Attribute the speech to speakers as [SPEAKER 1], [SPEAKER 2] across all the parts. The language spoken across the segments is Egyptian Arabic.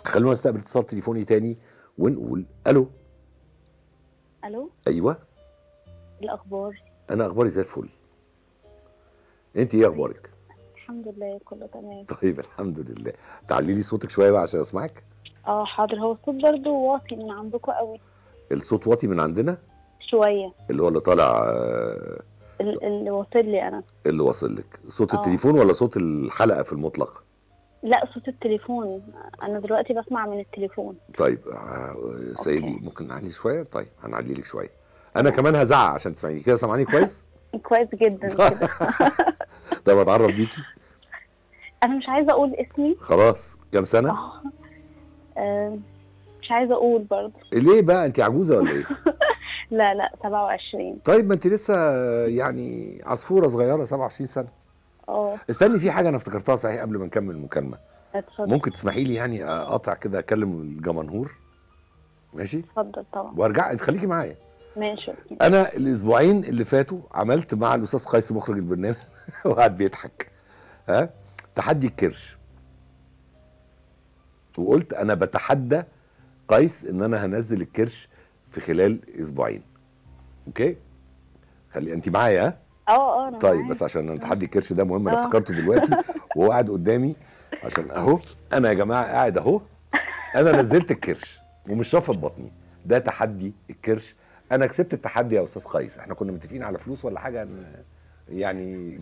[SPEAKER 1] خلونا نستقبل اتصال تليفوني تاني ونقول الو
[SPEAKER 2] الو
[SPEAKER 1] ايوه
[SPEAKER 2] الاخبار
[SPEAKER 1] انا اخباري زي الفل انت ايه اخبارك
[SPEAKER 2] الحمد لله كله تمام
[SPEAKER 1] طيب الحمد لله تعلي لي صوتك شويه بقى عشان اسمعك
[SPEAKER 2] اه حاضر هو الصوت برضه واطي من عندكم قوي
[SPEAKER 1] الصوت واطي من عندنا
[SPEAKER 2] شويه
[SPEAKER 1] اللي هو اللي طالع آه،
[SPEAKER 2] ال- اللي واصل لي انا
[SPEAKER 1] اللي واصل لك صوت
[SPEAKER 2] آه.
[SPEAKER 1] التليفون ولا صوت الحلقه في المطلق
[SPEAKER 2] لا صوت التليفون انا دلوقتي بسمع من التليفون
[SPEAKER 1] طيب آه، سيدي
[SPEAKER 2] أوكي.
[SPEAKER 1] ممكن نعلي شويه طيب هنعلي لك شويه انا كمان هزعق عشان تسمعيني كده سامعاني كويس
[SPEAKER 2] كويس جدا كده
[SPEAKER 1] طيب اتعرف بيكي
[SPEAKER 2] انا مش عايزه اقول اسمي
[SPEAKER 1] خلاص كام سنه
[SPEAKER 2] اه آه، مش عايزه اقول برضه
[SPEAKER 1] ليه بقى انت عجوزه ولا ايه
[SPEAKER 2] لا لا 27
[SPEAKER 1] طيب ما انت لسه يعني عصفوره صغيره 27 سنه
[SPEAKER 2] اه
[SPEAKER 1] استني في حاجه انا افتكرتها صحيح قبل ما نكمل المكالمه
[SPEAKER 2] اتفضل
[SPEAKER 1] ممكن تسمحي لي يعني اقطع كده اكلم الجمنهور ماشي
[SPEAKER 2] اتفضل طبعا
[SPEAKER 1] وارجع انت خليكي معايا
[SPEAKER 2] ماشي
[SPEAKER 1] انا الاسبوعين اللي فاتوا عملت مع الاستاذ قيس مخرج البرنامج وقعد بيضحك ها تحدي الكرش وقلت انا بتحدى قيس ان انا هنزل الكرش في خلال اسبوعين اوكي خلي انت معايا ها
[SPEAKER 2] اه اه انا
[SPEAKER 1] طيب
[SPEAKER 2] معاك.
[SPEAKER 1] بس عشان انا تحدي الكرش ده مهم انا
[SPEAKER 2] آه.
[SPEAKER 1] افتكرته دلوقتي وهو قاعد قدامي عشان اهو انا يا جماعه قاعد اهو انا نزلت الكرش ومش رافض بطني ده تحدي الكرش انا كسبت التحدي يا استاذ قيس احنا كنا متفقين على فلوس ولا حاجه ن- يعني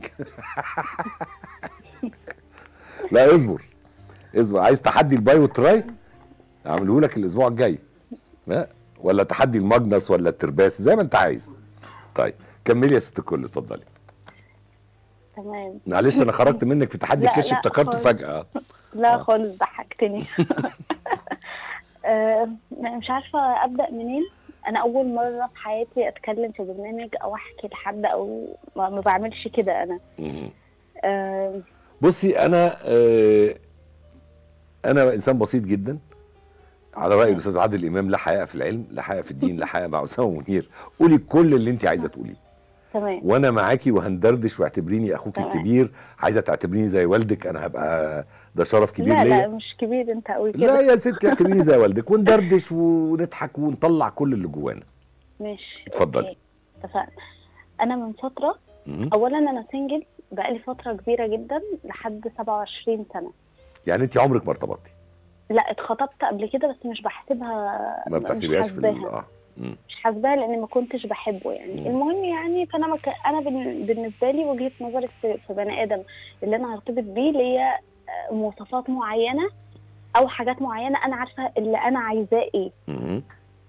[SPEAKER 1] لا اصبر اصبر عايز تحدي الباي والتراي اعمله لك الاسبوع الجاي ها ولا تحدي الماجنس ولا الترباس زي ما انت عايز طيب كملي يا ست الكل اتفضلي
[SPEAKER 2] تمام
[SPEAKER 1] معلش انا خرجت منك في تحدي
[SPEAKER 2] لا،
[SPEAKER 1] الكرش
[SPEAKER 2] لا
[SPEAKER 1] افتكرته
[SPEAKER 2] خالص.
[SPEAKER 1] فجأة
[SPEAKER 2] لا
[SPEAKER 1] آه.
[SPEAKER 2] خالص ضحكتني آه، مش عارفة أبدأ منين أنا أول مرة في حياتي أتكلم في برنامج أو أحكي لحد أو ما ما بعملش كده أنا
[SPEAKER 1] مم.
[SPEAKER 2] آه،
[SPEAKER 1] بصي انا آه انا انسان بسيط جدا على راي الاستاذ عادل امام لا حياء في العلم لا حياء في الدين لا حياء مع اسامه منير قولي كل اللي انت عايزه تقوليه
[SPEAKER 2] تمام
[SPEAKER 1] وانا معاكي وهندردش واعتبريني اخوك
[SPEAKER 2] تمام.
[SPEAKER 1] الكبير عايزه تعتبريني زي والدك انا هبقى ده شرف كبير
[SPEAKER 2] لا لا
[SPEAKER 1] ليا
[SPEAKER 2] مش كبير أنت قوي
[SPEAKER 1] لا
[SPEAKER 2] كده
[SPEAKER 1] يا ستي اعتبريني زي والدك وندردش ونضحك ونطلع كل اللي جوانا
[SPEAKER 2] ماشي
[SPEAKER 1] اتفضلي.
[SPEAKER 2] أوكي، اتفقنا أنا من فترة
[SPEAKER 1] مم.
[SPEAKER 2] أولا أنا سنجل بقالي فترة كبيرة جدا لحد 27 سنة
[SPEAKER 1] يعني انت عمرك ما ارتبطتي
[SPEAKER 2] لا اتخطبت قبل كده بس مش بحسبها
[SPEAKER 1] ما
[SPEAKER 2] مش
[SPEAKER 1] بتحسبيهاش في ال-
[SPEAKER 2] حاسباها.
[SPEAKER 1] اه مم.
[SPEAKER 2] مش حاسباها لان ما كنتش بحبه يعني
[SPEAKER 1] مم.
[SPEAKER 2] المهم يعني فانا مك... انا بال- بالنسبه لي وجهه نظري في, في بني ادم اللي انا هرتبط بيه ليا آه، مواصفات معينه او حاجات معينه انا عارفه اللي انا عايزاه ايه
[SPEAKER 1] مم.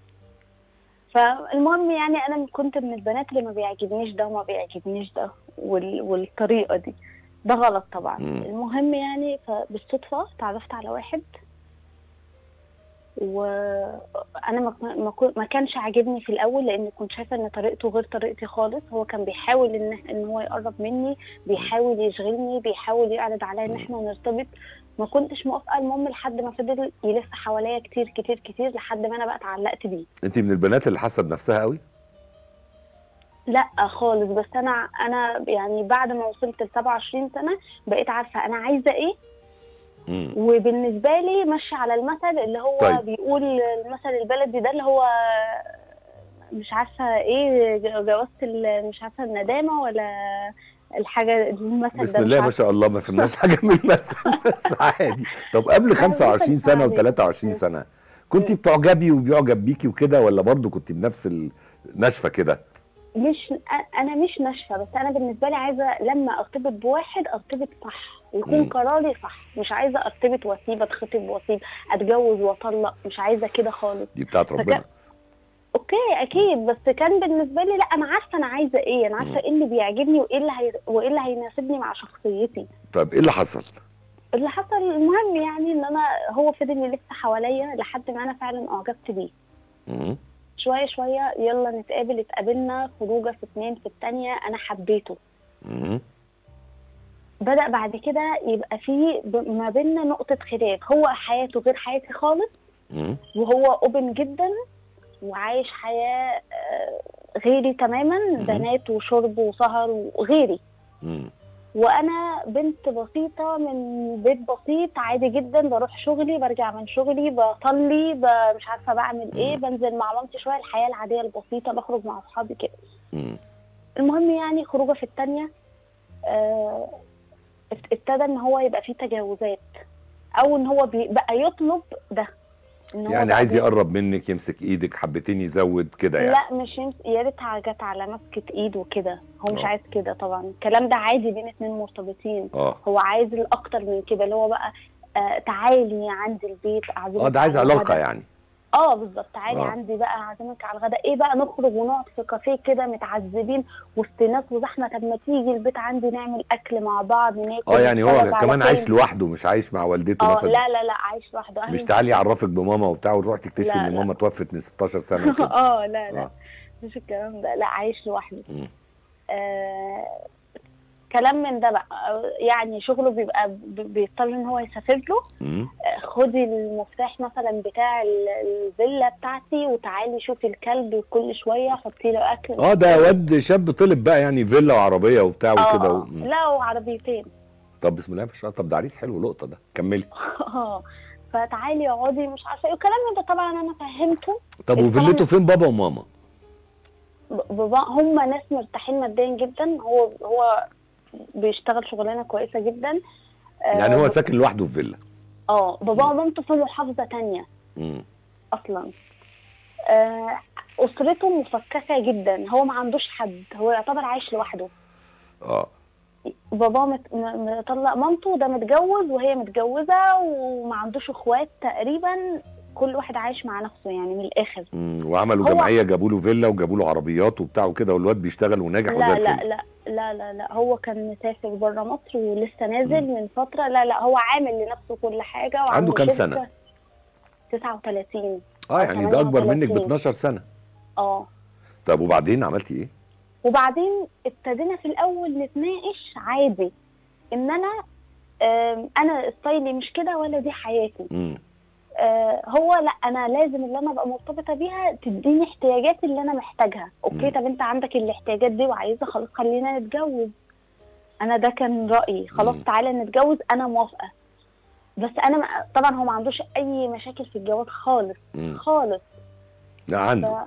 [SPEAKER 2] فالمهم يعني انا كنت من البنات اللي ما بيعجبنيش ده وما بيعجبنيش ده وال... والطريقه دي ده غلط طبعا
[SPEAKER 1] مم.
[SPEAKER 2] المهم يعني فبالصدفه تعرفت على واحد وانا ما ما كن- ما كانش عاجبني في الاول لان كنت شايفه ان طريقته غير طريقتي خالص هو كان بيحاول ان ان هو يقرب مني بيحاول يشغلني بيحاول يعرض عليا ان احنا نرتبط ما كنتش موافقه المهم لحد ما فضل يلف حواليا كتير كتير كتير لحد ما انا بقى اتعلقت بيه
[SPEAKER 1] انت من البنات اللي حاسه بنفسها قوي
[SPEAKER 2] لا خالص بس انا انا يعني بعد ما وصلت ل 27 سنه بقيت عارفه انا عايزه ايه
[SPEAKER 1] مم.
[SPEAKER 2] وبالنسبه لي ماشيه على المثل اللي هو
[SPEAKER 1] طيب.
[SPEAKER 2] طيب. بيقول المثل البلدي ده اللي هو مش عارفه ايه جوازة ال- مش عارفه الندامه ولا الحاجه المثل
[SPEAKER 1] بسم
[SPEAKER 2] ده مش
[SPEAKER 1] الله ما
[SPEAKER 2] عارفة.
[SPEAKER 1] شاء الله ما فهمناش حاجه من المثل بس عادي طب قبل 25 سنه و23 سنه كنت بتعجبي وبيعجب بيكي وكده ولا برضو كنت بنفس النشفه كده
[SPEAKER 2] مش انا مش ناشفه بس انا بالنسبه لي عايزه لما ارتبط بواحد ارتبط صح يكون
[SPEAKER 1] مم.
[SPEAKER 2] قراري صح مش عايزه ارتبط واسيب اتخطب واسيب اتجوز واطلق مش عايزه كده خالص
[SPEAKER 1] دي بتاعت ربنا
[SPEAKER 2] اوكي اكيد بس كان بالنسبه لي لا انا عارفه انا عايزه ايه انا عارفه
[SPEAKER 1] مم.
[SPEAKER 2] ايه اللي بيعجبني وايه اللي هي... وايه اللي هيناسبني مع شخصيتي
[SPEAKER 1] طب ايه اللي حصل
[SPEAKER 2] اللي حصل المهم يعني ان انا هو فضل يلف حواليا لحد ما انا فعلا اعجبت بيه
[SPEAKER 1] مم.
[SPEAKER 2] شويه شويه يلا نتقابل اتقابلنا خروجه في اتنين في التانية انا حبيته
[SPEAKER 1] مم.
[SPEAKER 2] بدأ بعد كده يبقى في ب- ما بيننا نقطة خلاف هو حياته غير حياتي خالص
[SPEAKER 1] مم.
[SPEAKER 2] وهو اوبن جدا وعايش حياة آه، غيري تماما
[SPEAKER 1] مم.
[SPEAKER 2] بنات وشرب وسهر وغيري
[SPEAKER 1] مم.
[SPEAKER 2] وانا بنت بسيطه من بيت بسيط عادي جدا بروح شغلي برجع من شغلي بصلي ب- مش عارفه بعمل ايه
[SPEAKER 1] مم.
[SPEAKER 2] بنزل مع مامتي شويه الحياه العاديه البسيطه بخرج مع اصحابي كده
[SPEAKER 1] مم.
[SPEAKER 2] المهم يعني خروجه في التانية آه، ابت- ابتدى ان هو يبقى فيه تجاوزات او ان هو بي- بقى يطلب ده ان هو
[SPEAKER 1] يعني
[SPEAKER 2] بقى
[SPEAKER 1] عايز
[SPEAKER 2] بي-
[SPEAKER 1] يقرب منك يمسك ايدك حبتين يزود كده يعني
[SPEAKER 2] لا مش يمس... يا ريتها جت على مسكة ايد وكده هو مش
[SPEAKER 1] آه.
[SPEAKER 2] عايز كده طبعا الكلام ده عادي بين اتنين مرتبطين
[SPEAKER 1] اه
[SPEAKER 2] هو عايز الاكتر من كده اللي هو بقى آه تعالي عندي البيت اعزمك
[SPEAKER 1] اه ده عايز
[SPEAKER 2] على
[SPEAKER 1] علاقه
[SPEAKER 2] الغدا.
[SPEAKER 1] يعني
[SPEAKER 2] اه بالظبط تعالي
[SPEAKER 1] آه.
[SPEAKER 2] عندي بقى اعزمك على الغداء ايه بقى نخرج ونقعد في كافيه كده متعذبين وسط ناس وزحمه طب ما تيجي البيت عندي نعمل اكل مع بعض ناكل
[SPEAKER 1] اه يعني هو
[SPEAKER 2] نتفرج على
[SPEAKER 1] كمان عايش
[SPEAKER 2] فيلم.
[SPEAKER 1] لوحده مش عايش مع والدته
[SPEAKER 2] اه
[SPEAKER 1] مثلا
[SPEAKER 2] لا لا لا عايش لوحده أهل
[SPEAKER 1] مش تعالي اعرفك بماما وبتاع وتروح تكتشفي
[SPEAKER 2] لا،
[SPEAKER 1] ان
[SPEAKER 2] لا.
[SPEAKER 1] ماما توفت من 16 سنه وكده
[SPEAKER 2] اه لا لا
[SPEAKER 1] آه.
[SPEAKER 2] مش الكلام ده لا عايش لوحده
[SPEAKER 1] مم.
[SPEAKER 2] آه كلام من ده بقى آه، يعني شغله بيبقى ب- بيضطر ان هو يسافر له
[SPEAKER 1] مم.
[SPEAKER 2] آه، خدي المفتاح مثلا بتاع ال- الفيلا بتاعتي وتعالي شوفي الكلب كل شويه حطي له اكل
[SPEAKER 1] اه ده واد شاب طلب بقى يعني فيلا وعربيه وبتاع
[SPEAKER 2] اه
[SPEAKER 1] وكده
[SPEAKER 2] آه.
[SPEAKER 1] و... مم.
[SPEAKER 2] لا وعربيتين
[SPEAKER 1] طب بسم الله ما شاء الله طب ده عريس حلو لقطه ده كملي
[SPEAKER 2] اه فتعالي اقعدي مش عارفه ايه وكلام من ده طبعا انا فهمته
[SPEAKER 1] طب
[SPEAKER 2] الكلام-
[SPEAKER 1] وفيلته فين بابا وماما
[SPEAKER 2] ب- بابا هم ناس مرتاحين ماديا جدا هو هو بيشتغل شغلانه كويسه جدا آه،
[SPEAKER 1] يعني هو ساكن لوحده في فيلا
[SPEAKER 2] اه بابا ومامته في محافظه تانية
[SPEAKER 1] مم.
[SPEAKER 2] اصلا آه، اسرته مفككه جدا هو ما عندوش حد هو يعتبر عايش لوحده
[SPEAKER 1] اه
[SPEAKER 2] بابا مت- م- مطلق مامته ده متجوز وهي متجوزه وما عندوش اخوات تقريبا كل واحد عايش مع نفسه يعني من الاخر
[SPEAKER 1] مم. وعملوا
[SPEAKER 2] هو-
[SPEAKER 1] جمعيه جابوا له فيلا وجابوا له عربيات وبتاع وكده والواد بيشتغل وناجح وزي
[SPEAKER 2] لا
[SPEAKER 1] الفل
[SPEAKER 2] لا لا لا لا لا هو كان مسافر بره مصر ولسه نازل من فتره لا لا هو عامل لنفسه كل حاجه وعنده
[SPEAKER 1] عنده كام
[SPEAKER 2] شركة.
[SPEAKER 1] سنة؟
[SPEAKER 2] 39
[SPEAKER 1] اه يعني ده اكبر منك ب
[SPEAKER 2] 38.
[SPEAKER 1] 12 سنه
[SPEAKER 2] اه
[SPEAKER 1] طب وبعدين عملتي ايه؟
[SPEAKER 2] وبعدين ابتدينا في الاول نتناقش عادي ان انا آم، انا ستايلي مش كده ولا دي حياتي
[SPEAKER 1] مم.
[SPEAKER 2] آه، هو لا انا لازم اللي انا ابقى مرتبطه بيها تديني احتياجاتي اللي انا محتاجها اوكي
[SPEAKER 1] مم.
[SPEAKER 2] طب انت عندك الاحتياجات دي وعايزه خلاص خلينا نتجوز انا ده كان رايي خلاص
[SPEAKER 1] مم.
[SPEAKER 2] تعالى نتجوز انا موافقه بس انا ما- طبعا هو ما عندوش اي مشاكل في الجواز خالص
[SPEAKER 1] مم.
[SPEAKER 2] خالص
[SPEAKER 1] لا
[SPEAKER 2] ف...
[SPEAKER 1] عنده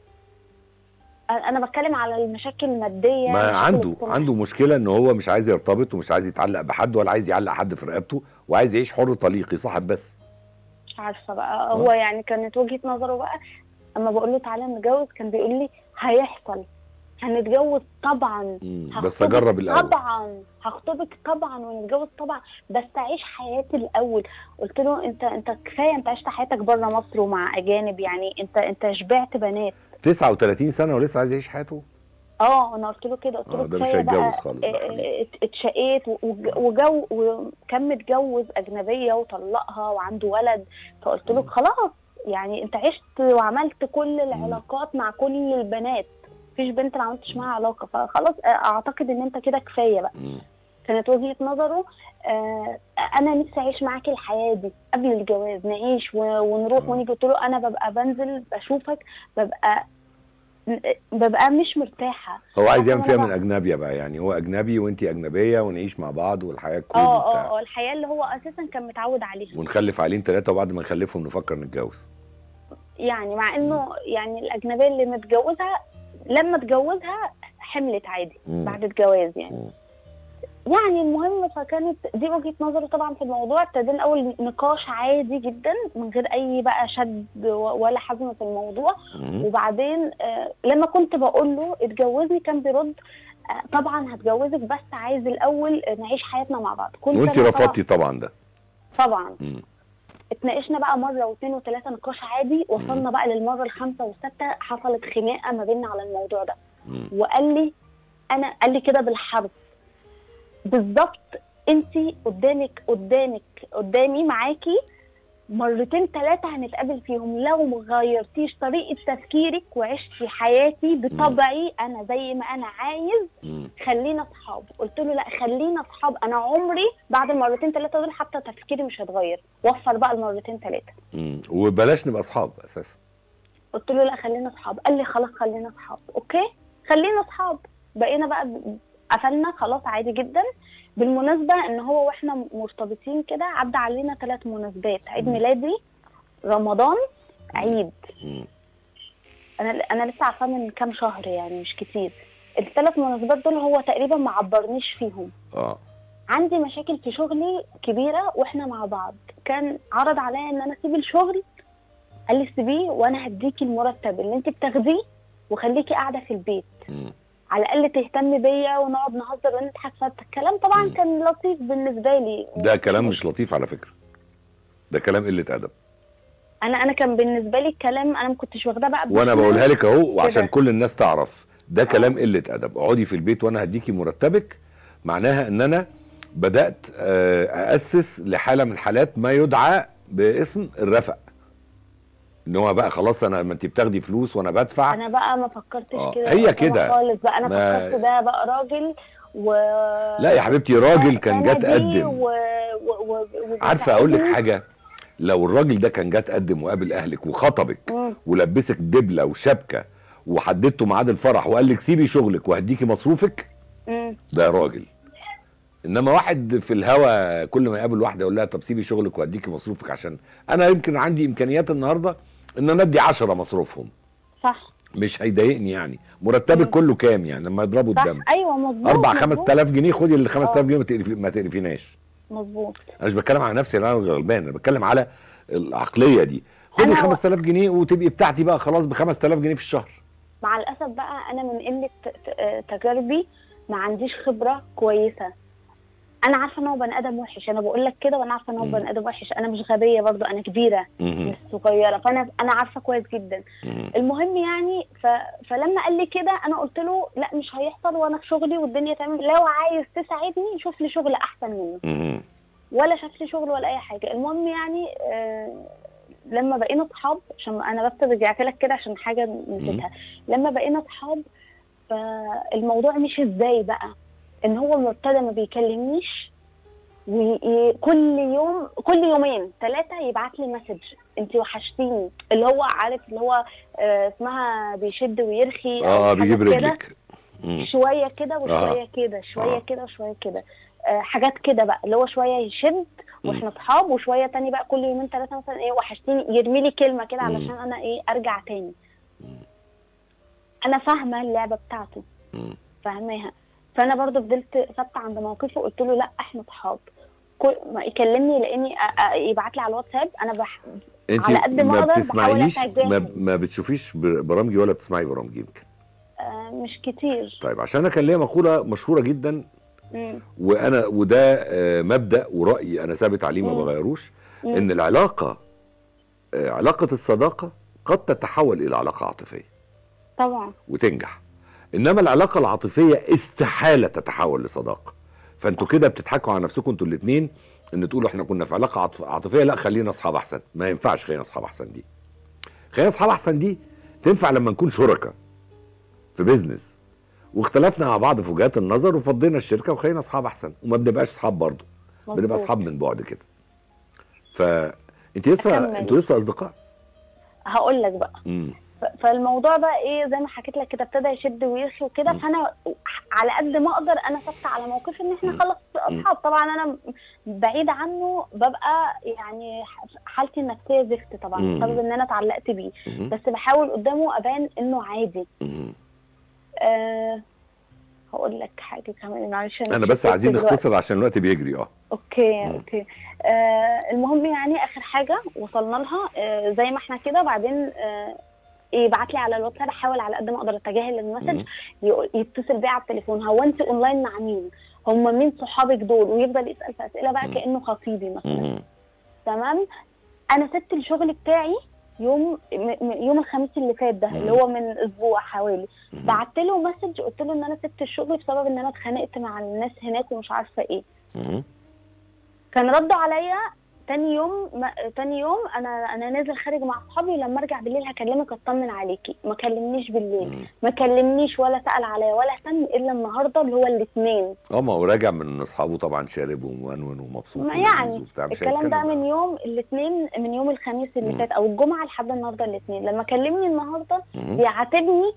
[SPEAKER 2] انا بتكلم على المشاكل الماديه
[SPEAKER 1] ما
[SPEAKER 2] المشاكل
[SPEAKER 1] عنده
[SPEAKER 2] الاجتماعية.
[SPEAKER 1] عنده مشكله ان هو مش عايز يرتبط ومش عايز يتعلق بحد ولا عايز يعلق حد في رقبته وعايز يعيش حر طليقي صاحب بس
[SPEAKER 2] مش عارفه بقى هو يعني كانت وجهه نظره بقى اما بقول له تعالى نتجوز كان بيقول لي هيحصل هنتجوز طبعا
[SPEAKER 1] مم.
[SPEAKER 2] هخطبك
[SPEAKER 1] بس اجرب الاول
[SPEAKER 2] طبعا هخطبك طبعا ونتجوز طبعا بس اعيش حياتي الاول قلت له انت انت كفايه انت عشت حياتك بره مصر ومع اجانب يعني انت انت شبعت بنات
[SPEAKER 1] 39 سنه ولسه عايز يعيش حياته
[SPEAKER 2] اه انا قلت له كده قلت
[SPEAKER 1] آه،
[SPEAKER 2] له
[SPEAKER 1] ده مش
[SPEAKER 2] كفايه بقى
[SPEAKER 1] هيتجوز خالص ده
[SPEAKER 2] اه،
[SPEAKER 1] حبيبي.
[SPEAKER 2] ات- اتشقيت و- وج- وجو وكان متجوز اجنبيه وطلقها وعنده ولد فقلت له
[SPEAKER 1] مم.
[SPEAKER 2] خلاص يعني انت عشت وعملت كل العلاقات مع كل البنات مفيش بنت ما عملتش معاها علاقه فخلاص اه، اعتقد ان انت كده كفايه بقى
[SPEAKER 1] مم.
[SPEAKER 2] كانت وجهه نظره آه انا نفسي اعيش معاك الحياه دي قبل الجواز نعيش و- ونروح
[SPEAKER 1] آه.
[SPEAKER 2] ونيجي قلت له انا ببقى بنزل بشوفك ببقى ببقى مش مرتاحه
[SPEAKER 1] هو عايز
[SPEAKER 2] حتى
[SPEAKER 1] يعمل فيها
[SPEAKER 2] وأنا
[SPEAKER 1] من اجنبيه بقى يعني هو اجنبي وانت اجنبيه ونعيش مع بعض والحياه كل
[SPEAKER 2] اه اه
[SPEAKER 1] وبتاع
[SPEAKER 2] اه الحياه اللي هو اساسا كان متعود عليها
[SPEAKER 1] ونخلف عيلين ثلاثه وبعد ما نخلفهم نفكر نتجوز
[SPEAKER 2] يعني مع انه يعني الاجنبيه اللي متجوزها لما اتجوزها حملت عادي
[SPEAKER 1] مم.
[SPEAKER 2] بعد الجواز يعني
[SPEAKER 1] مم.
[SPEAKER 2] يعني المهم فكانت دي وجهه نظره طبعا في الموضوع ابتدينا اول نقاش عادي جدا من غير اي بقى شد و- ولا حزم في الموضوع
[SPEAKER 1] مم.
[SPEAKER 2] وبعدين آه لما كنت بقول له اتجوزي كان بيرد آه طبعا هتجوزك بس عايز الاول نعيش حياتنا مع بعض كنت
[SPEAKER 1] وانت
[SPEAKER 2] أنا طبعاً-
[SPEAKER 1] رفضتي طبعا ده
[SPEAKER 2] طبعا
[SPEAKER 1] مم.
[SPEAKER 2] اتناقشنا بقى مره واثنين وثلاثه نقاش عادي وصلنا بقى للمره الخامسه والسادسه حصلت خناقه ما بيننا على الموضوع ده
[SPEAKER 1] مم.
[SPEAKER 2] وقال لي انا قال لي كده بالحرف بالظبط انت قدامك قدامك قدامي معاكي مرتين ثلاثة هنتقابل فيهم لو ما غيرتيش طريقة تفكيرك وعشتي حياتي بطبعي أنا زي ما أنا عايز
[SPEAKER 1] مم.
[SPEAKER 2] خلينا أصحاب قلت له لا خلينا أصحاب أنا عمري بعد المرتين ثلاثة دول حتى تفكيري مش هيتغير وفر بقى المرتين ثلاثة
[SPEAKER 1] مم. وبلاش نبقى اصحاب اساسا
[SPEAKER 2] قلت له لا خلينا اصحاب قال لي خلاص خلينا اصحاب اوكي خلينا اصحاب بقينا بقى ب- قفلنا خلاص عادي جدا بالمناسبه ان هو واحنا مرتبطين كده عدى علينا ثلاث مناسبات عيد
[SPEAKER 1] مم.
[SPEAKER 2] ميلادي رمضان عيد
[SPEAKER 1] مم.
[SPEAKER 2] انا انا لسه عارفاه من كام شهر يعني مش كتير الثلاث مناسبات دول هو تقريبا ما عبرنيش فيهم
[SPEAKER 1] اه
[SPEAKER 2] عندي مشاكل في شغلي كبيره واحنا مع بعض كان عرض عليا ان انا اسيب الشغل قال لي سيبيه وانا هديكي المرتب اللي انت بتاخديه وخليكي قاعده في البيت
[SPEAKER 1] مم.
[SPEAKER 2] على الاقل تهتمي بيا ونقعد نهزر ونضحك فالكلام طبعا
[SPEAKER 1] مم.
[SPEAKER 2] كان لطيف بالنسبه لي
[SPEAKER 1] ده كلام مش لطيف على فكره ده كلام قله ادب
[SPEAKER 2] انا انا كان بالنسبه لي الكلام انا ما كنتش واخداه بقى
[SPEAKER 1] وانا
[SPEAKER 2] بمعنى-
[SPEAKER 1] بقولها لك اهو وعشان
[SPEAKER 2] كده.
[SPEAKER 1] كل الناس تعرف ده كلام قله ادب اقعدي في البيت وانا هديكي مرتبك معناها ان انا بدات آه، اسس لحاله من حالات ما يدعى باسم الرفق ان هو بقى خلاص انا ما انت بتاخدي فلوس وانا بدفع
[SPEAKER 2] انا بقى ما فكرتش
[SPEAKER 1] آه،
[SPEAKER 2] كده
[SPEAKER 1] هي
[SPEAKER 2] وقتها
[SPEAKER 1] كده.
[SPEAKER 2] خالص بقى انا
[SPEAKER 1] ما-
[SPEAKER 2] فكرت ده بقى راجل و
[SPEAKER 1] لا يا حبيبتي راجل كان جه
[SPEAKER 2] أنا دي
[SPEAKER 1] تقدم
[SPEAKER 2] و... و... و...
[SPEAKER 1] عارفه اقول لك
[SPEAKER 2] وبيساعدني.
[SPEAKER 1] حاجه لو الراجل ده كان جه تقدم وقابل اهلك وخطبك
[SPEAKER 2] مم.
[SPEAKER 1] ولبسك دبله وشبكه وحددتوا ميعاد الفرح وقال لك سيبي شغلك وهديكي مصروفك
[SPEAKER 2] مم.
[SPEAKER 1] ده راجل انما واحد في الهوا كل ما يقابل واحده يقول لها طب سيبي شغلك وهديكي مصروفك عشان انا يمكن عندي امكانيات النهارده ان انا ادي 10 مصروفهم
[SPEAKER 2] صح
[SPEAKER 1] مش هيضايقني يعني مرتبك
[SPEAKER 2] مم.
[SPEAKER 1] كله كام يعني لما يضربوا
[SPEAKER 2] صح
[SPEAKER 1] الدم
[SPEAKER 2] ايوه مظبوط
[SPEAKER 1] 4
[SPEAKER 2] مظبوط،
[SPEAKER 1] 5000 جنيه خدي ال 5000
[SPEAKER 2] آه.
[SPEAKER 1] جنيه ما تقرفي- ما تقرفيناش
[SPEAKER 2] مظبوط
[SPEAKER 1] انا مش بتكلم على نفسي انا غلبان انا بتكلم على العقليه دي خدي
[SPEAKER 2] أنا-
[SPEAKER 1] 5000 جنيه وتبقي بتاعتي بقى خلاص ب 5000 جنيه في الشهر
[SPEAKER 2] مع الاسف بقى انا من قله ت- ت- آه، تجاربي ما عنديش خبره كويسه انا عارفه ان هو بني ادم وحش انا بقول لك كده وانا عارفه ان هو
[SPEAKER 1] مم.
[SPEAKER 2] بني ادم وحش انا مش غبيه برضو انا كبيره
[SPEAKER 1] مهم.
[SPEAKER 2] مش صغيره فانا انا عارفه كويس جدا
[SPEAKER 1] مهم.
[SPEAKER 2] المهم يعني ف... فلما قال لي كده انا قلت له لا مش هيحصل وانا في شغلي والدنيا تمام لو عايز تساعدني شوف لي شغل احسن منه
[SPEAKER 1] مهم.
[SPEAKER 2] ولا شاف لي شغل ولا اي حاجه المهم يعني آه لما بقينا اصحاب عشان انا بس رجعت لك كده عشان حاجه نسيتها لما بقينا اصحاب فالموضوع مش ازاي بقى ان هو ابتدى ما بيكلمنيش وكل يوم كل يومين ثلاثة يبعت لي مسج انت وحشتيني اللي هو عارف اللي هو آه اسمها بيشد ويرخي أو
[SPEAKER 1] اه
[SPEAKER 2] حاجات
[SPEAKER 1] بيجيب
[SPEAKER 2] كده.
[SPEAKER 1] رجلك مم.
[SPEAKER 2] شويه كده وشويه
[SPEAKER 1] آه.
[SPEAKER 2] كده شويه
[SPEAKER 1] آه.
[SPEAKER 2] كده وشويه كده آه حاجات كده بقى اللي هو شويه يشد واحنا اصحاب وشويه تاني بقى كل يومين ثلاثه مثلا ايه وحشتيني يرمي لي كلمه كده
[SPEAKER 1] مم.
[SPEAKER 2] علشان انا ايه ارجع تاني
[SPEAKER 1] مم.
[SPEAKER 2] انا فاهمه اللعبه بتاعته
[SPEAKER 1] مم.
[SPEAKER 2] فاهماها فانا برضو فضلت ثابته عند موقفي وقلت له لا احنا اصحاب كل ما يكلمني لاني يبعت لي على الواتساب انا بح...
[SPEAKER 1] انت
[SPEAKER 2] على قد ما
[SPEAKER 1] ما
[SPEAKER 2] أقدر
[SPEAKER 1] بتسمعينيش
[SPEAKER 2] بحاول
[SPEAKER 1] ما,
[SPEAKER 2] أتجاهل.
[SPEAKER 1] ما بتشوفيش بر- برامجي ولا بتسمعي برامجي يمكن
[SPEAKER 2] آه مش كتير
[SPEAKER 1] طيب عشان انا كان ليا مقوله مشهوره جدا
[SPEAKER 2] مم.
[SPEAKER 1] وانا وده آه، مبدا وراي انا ثابت عليه ما
[SPEAKER 2] مم.
[SPEAKER 1] بغيروش
[SPEAKER 2] مم.
[SPEAKER 1] ان العلاقه آه، علاقه الصداقه قد تتحول الى علاقه عاطفيه
[SPEAKER 2] طبعا
[SPEAKER 1] وتنجح انما العلاقه العاطفيه استحاله تتحول لصداقه فانتوا كده بتضحكوا على نفسكم انتوا الاثنين ان تقولوا احنا كنا في علاقه عاطف- عاطفيه لا خلينا اصحاب احسن ما ينفعش خلينا اصحاب احسن دي خلينا اصحاب احسن دي تنفع لما نكون شركاء في بيزنس واختلفنا مع بعض في وجهات النظر وفضينا الشركه وخلينا اصحاب احسن وما بنبقاش اصحاب برضه بنبقى
[SPEAKER 2] مظبوط.
[SPEAKER 1] اصحاب من بعد كده فانت لسه
[SPEAKER 2] أكمل.
[SPEAKER 1] انتوا لسه اصدقاء
[SPEAKER 2] هقول لك بقى
[SPEAKER 1] امم
[SPEAKER 2] ف- فالموضوع بقى ايه زي ما حكيت لك كده ابتدى يشد ويرخي وكده
[SPEAKER 1] مم.
[SPEAKER 2] فانا على قد ما اقدر انا ثابته على موقفي ان احنا
[SPEAKER 1] مم.
[SPEAKER 2] خلاص اصحاب طبعا انا بعيده عنه ببقى يعني ح- حالتي النفسيه زفت طبعا
[SPEAKER 1] مم.
[SPEAKER 2] بسبب ان انا اتعلقت بيه
[SPEAKER 1] مم.
[SPEAKER 2] بس بحاول قدامه ابان انه عادي
[SPEAKER 1] مم.
[SPEAKER 2] أه هقول لك حاجه كمان معلش
[SPEAKER 1] انا
[SPEAKER 2] مش
[SPEAKER 1] بس
[SPEAKER 2] فاكرة
[SPEAKER 1] عايزين
[SPEAKER 2] دلوقتي.
[SPEAKER 1] نختصر عشان الوقت بيجري اه
[SPEAKER 2] اوكي
[SPEAKER 1] مم.
[SPEAKER 2] اوكي آه المهم يعني اخر حاجه وصلنا لها آه زي ما احنا كده بعدين آه يبعت لي على الواتساب احاول على قد ما اقدر اتجاهل المسج
[SPEAKER 1] مم.
[SPEAKER 2] يقول- يتصل بيا على التليفون هو انت اونلاين مع مين هم مين صحابك دول ويفضل يسال في اسئله بقى
[SPEAKER 1] مم.
[SPEAKER 2] كانه خطيبي مثلا
[SPEAKER 1] مم.
[SPEAKER 2] تمام انا سبت الشغل بتاعي يوم م- م- يوم الخميس اللي فات ده
[SPEAKER 1] مم.
[SPEAKER 2] اللي هو من اسبوع حوالي
[SPEAKER 1] مم.
[SPEAKER 2] بعت له مسج قلت له ان انا سبت الشغل بسبب ان انا اتخانقت مع الناس هناك ومش عارفه ايه
[SPEAKER 1] مم.
[SPEAKER 2] كان ردوا عليا تاني يوم ما تاني يوم انا انا نازل خارج مع اصحابي ولما ارجع بالليل هكلمك اطمن عليكي ما كلمنيش بالليل
[SPEAKER 1] مم.
[SPEAKER 2] ما كلمنيش ولا سال عليا ولا اهتم الا النهارده اللي هو الاثنين
[SPEAKER 1] اه ما هو راجع من اصحابه طبعا شارب ومونون ومبسوط
[SPEAKER 2] ما
[SPEAKER 1] ولذيذ
[SPEAKER 2] يعني
[SPEAKER 1] وبتاع، مش
[SPEAKER 2] الكلام ده
[SPEAKER 1] هيتكلم.
[SPEAKER 2] من يوم الاثنين من يوم الخميس اللي
[SPEAKER 1] مم.
[SPEAKER 2] فات او الجمعه لحد النهارده الاثنين لما كلمني النهارده
[SPEAKER 1] مم.
[SPEAKER 2] بيعاتبني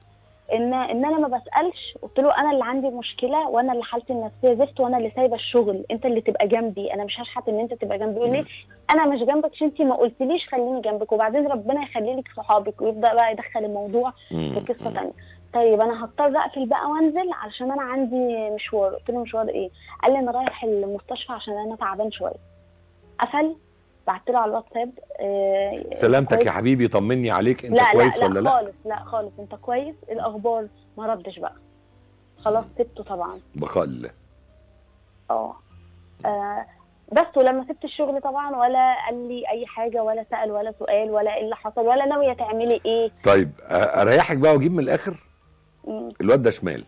[SPEAKER 2] ان ان انا ما بسالش قلت له انا اللي عندي مشكله وانا اللي حالتي النفسيه زفت وانا اللي سايبه الشغل انت اللي تبقى جنبي انا مش هشحت ان انت تبقى جنبي يقول لي انا مش جنبك عشان انت ما قلتليش خليني جنبك وبعدين ربنا يخلي لك صحابك ويبدا بقى يدخل الموضوع في قصه ثانيه طيب انا هضطر اقفل بقى وانزل علشان انا عندي مشوار قلت له مشوار ايه قال لي انا رايح المستشفى عشان انا تعبان شويه قفل بعت له على الواتساب آه
[SPEAKER 1] سلامتك
[SPEAKER 2] كويس.
[SPEAKER 1] يا حبيبي طمني عليك انت
[SPEAKER 2] لا
[SPEAKER 1] كويس
[SPEAKER 2] لا
[SPEAKER 1] ولا
[SPEAKER 2] لا
[SPEAKER 1] لا
[SPEAKER 2] خالص لا خالص انت كويس الاخبار ما ردش بقى خلاص سبته طبعا
[SPEAKER 1] بقاء الله
[SPEAKER 2] اه آه، بس ولما سبت الشغل طبعا ولا قال لي اي حاجه ولا سال ولا سؤال ولا ايه اللي حصل ولا ناويه تعملي ايه
[SPEAKER 1] طيب أ- اريحك بقى واجيب من الاخر
[SPEAKER 2] مم.
[SPEAKER 1] الواد ده شمال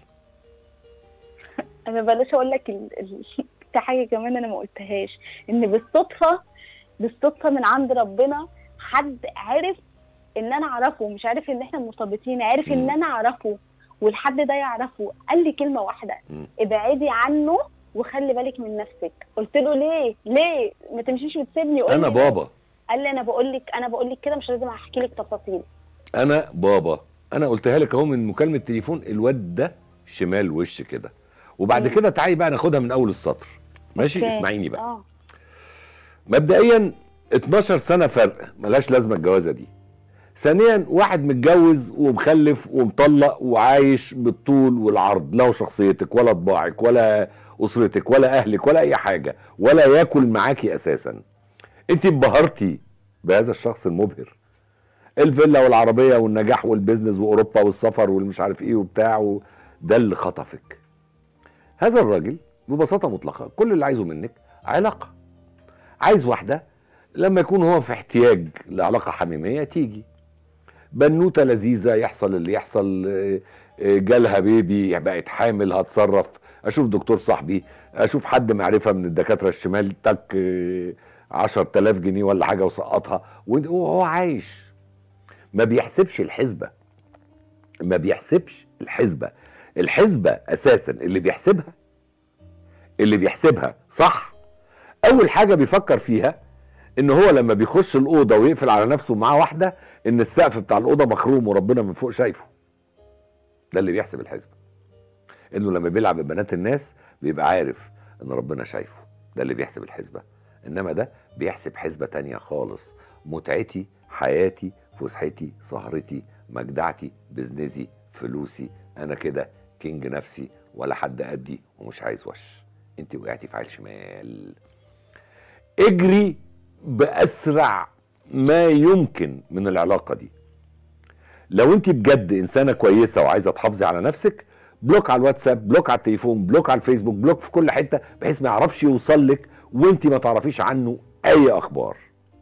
[SPEAKER 2] انا بلاش اقول لك ال... ال... في حاجه كمان انا ما قلتهاش ان بالصدفه بالصدفه من عند ربنا حد عرف ان انا اعرفه مش عارف ان احنا مرتبطين عارف ان
[SPEAKER 1] مم.
[SPEAKER 2] انا اعرفه والحد ده يعرفه قال لي كلمه واحده
[SPEAKER 1] مم.
[SPEAKER 2] ابعدي عنه وخلي بالك من نفسك قلت له ليه ليه ما تمشيش وتسيبني قول
[SPEAKER 1] انا
[SPEAKER 2] لي
[SPEAKER 1] بابا
[SPEAKER 2] قال لي انا بقول لك انا بقول لك كده مش لازم احكي لك تفاصيل
[SPEAKER 1] انا بابا انا قلتها لك اهو من مكالمه تليفون الواد ده شمال وش كده وبعد
[SPEAKER 2] مم.
[SPEAKER 1] كده تعالي بقى ناخدها من اول السطر ماشي
[SPEAKER 2] أوكي.
[SPEAKER 1] اسمعيني بقى
[SPEAKER 2] اه
[SPEAKER 1] مبدئيا 12 سنه فرق ملهاش لازمه الجوازه دي ثانيا واحد متجوز ومخلف ومطلق وعايش بالطول والعرض لا هو شخصيتك ولا طباعك ولا اسرتك ولا اهلك ولا اي حاجه ولا ياكل معاكي اساسا انت انبهرتي بهذا الشخص المبهر الفيلا والعربيه والنجاح والبيزنس واوروبا والسفر والمش عارف ايه وبتاع و- ده اللي خطفك هذا الراجل ببساطه مطلقه كل اللي عايزه منك علاقه عايز واحده لما يكون هو في احتياج لعلاقه حميميه تيجي بنوته لذيذه يحصل اللي يحصل آه، آه، جالها بيبي بقت حامل هتصرف اشوف دكتور صاحبي اشوف حد معرفه من الدكاتره الشمال تك آه، 10000 جنيه ولا حاجه وسقطها وهو عايش ما بيحسبش الحسبه ما بيحسبش الحسبه الحسبه اساسا اللي بيحسبها اللي بيحسبها صح اول حاجه بيفكر فيها ان هو لما بيخش الاوضه ويقفل على نفسه معاه واحده ان السقف بتاع الاوضه مخروم وربنا من فوق شايفه ده اللي بيحسب الحسبه انه لما بيلعب ببنات الناس بيبقى عارف ان ربنا شايفه ده اللي بيحسب الحسبه انما ده بيحسب حسبه تانية خالص متعتي حياتي فسحتي سهرتي مجدعتي بزنسي فلوسي انا كده كينج نفسي ولا حد قدي ومش عايز وش انت وقعتي في عيل شمال اجري باسرع ما يمكن من العلاقه دي لو انت بجد انسانه كويسه وعايزه تحافظي على نفسك بلوك على الواتساب بلوك على التليفون بلوك على الفيسبوك بلوك في كل حته بحيث ما يعرفش يوصل لك وانت ما تعرفيش عنه اي اخبار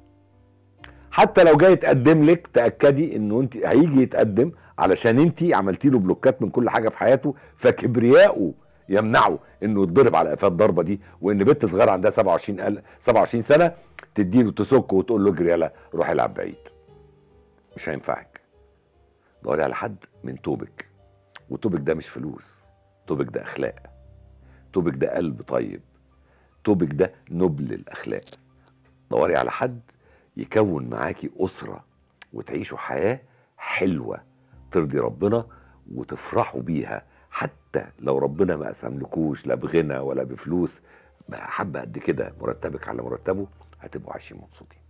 [SPEAKER 1] حتى لو جاي يتقدم لك تاكدي انه انت هيجي يتقدم علشان انت عملتي له بلوكات من كل حاجه في حياته فكبرياءه يمنعه انه يتضرب على قفاه الضربه دي وان بنت صغيره عندها 27 ال- 27 سنه تديله تسكه وتقول له اجري يلا روح العب بعيد مش هينفعك دوري على حد من توبك وتوبك ده مش فلوس توبك ده اخلاق توبك ده قلب طيب توبك ده نبل الاخلاق دوري على حد يكون معاكي اسره وتعيشوا حياه حلوه ترضي ربنا وتفرحوا بيها حتى لو ربنا ما قسملكوش لا بغنى ولا بفلوس بقى حبه قد كده مرتبك على مرتبه هتبقوا عايشين مبسوطين